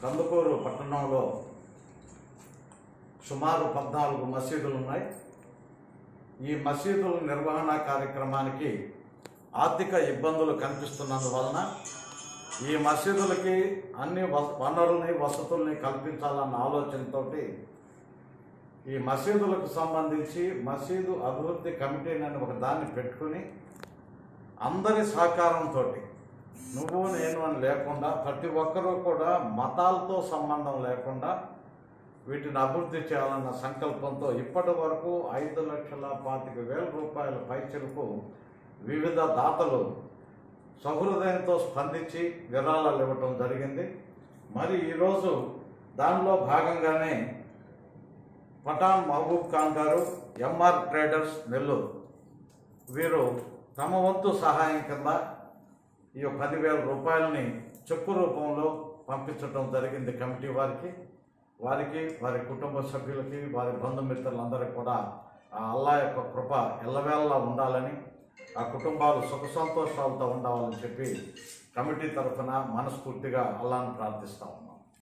కందుకూరు పట్టణంలో సుమారు పద్నాలుగు మసీదులు ఉన్నాయి ఈ మసీదుల నిర్వహణ కార్యక్రమానికి ఆర్థిక ఇబ్బందులు కనిపిస్తున్నందువలన ఈ మసీదులకి అన్ని వస వనరుల్ని వసతుల్ని కల్పించాలన్న ఆలోచనతోటి ఈ మసీదులకు సంబంధించి మసీదు అభివృద్ధి కమిటీని అని ఒక దాన్ని పెట్టుకుని అందరి సహకారంతో నువ్వు నేను అని లేకుండా ప్రతి ఒక్కరూ కూడా మతాలతో సంబంధం లేకుండా వీటిని అభివృద్ధి చేయాలన్న సంకల్పంతో ఇప్పటి వరకు ఐదు లక్షల పాతిక వేల రూపాయల పైచలకు వివిధ దాతలు సహృదయంతో స్పందించి విరాళాలు ఇవ్వటం జరిగింది మరి ఈరోజు దానిలో భాగంగానే పఠాన్ మహబూబ్ ఖాన్ గారు ఎంఆర్ ట్రేడర్స్ నెల్లూరు వీరు తమ వంతు సహాయం కింద ఈ పదివేల రూపాయలని చెక్కు రూపంలో పంపించడం జరిగింది కమిటీ వారికి వారికి వారి కుటుంబ సభ్యులకి వారి బంధుమిత్రులందరికీ కూడా ఆ అల్లా యొక్క కృప ఎల్లవేళలా ఉండాలని ఆ కుటుంబాలు సుఖ సంతోషాలతో ఉండాలని చెప్పి కమిటీ తరఫున మనస్ఫూర్తిగా అల్లాను ప్రార్థిస్తా ఉన్నాం